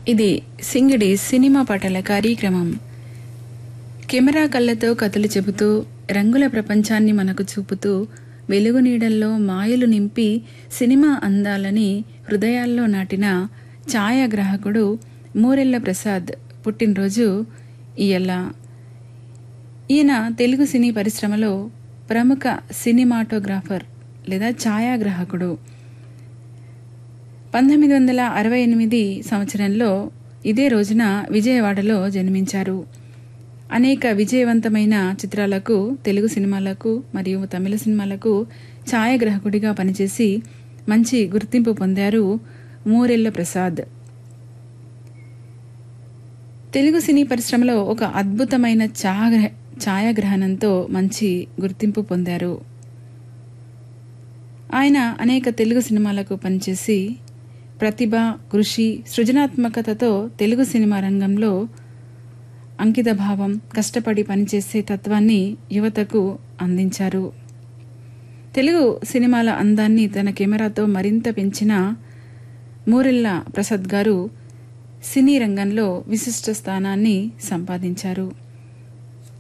ఇది సింగిడి సినిమా పాటల కార్యక్రమం కెమెరా కళ్ళతో కథలు చెబుతూ రంగుల ప్రపంచాన్ని మనకు చూపుతూ వెలుగు నీడల్లో మాయలు నింపి సినిమా అందాలని హృదయాల్లో నాటిన ఛాయాగ్రాహకుడు మూరెళ్ల ప్రసాద్ పుట్టినరోజు ఇయల్ల ఈయన తెలుగు సినీ పరిశ్రమలో ప్రముఖ సినిమాటోగ్రాఫర్ లేదా ఛాయాగ్రాహకుడు పంతొమ్మిది వందల అరవై ఎనిమిది సంవత్సరంలో ఇదే రోజున విజయవాడలో జన్మించారు అనేక విజయవంతమైన చిత్రాలకు తెలుగు సినిమాలకు మరియు తమిళ సినిమాలకు ఛాయాగ్రాహకుడిగా పనిచేసి మంచి గుర్తింపు పొందారు మూరెళ్ల ప్రసాద్ తెలుగు సినీ పరిశ్రమలో ఒక అద్భుతమైన ఛాయాగ్రహ ఛాయాగ్రహణంతో మంచి గుర్తింపు పొందారు ఆయన అనేక తెలుగు సినిమాలకు పనిచేసి ప్రతిభ కృషి సృజనాత్మకతతో తెలుగు సినిమా రంగంలో అంకిత భావం కష్టపడి పనిచేసే తత్వాన్ని యువతకు అందించారు తెలుగు సినిమాల అందాన్ని తన కెమెరాతో మరింత పెంచిన మూరెళ్ళ ప్రసాద్ గారు సినీ రంగంలో విశిష్ట స్థానాన్ని సంపాదించారు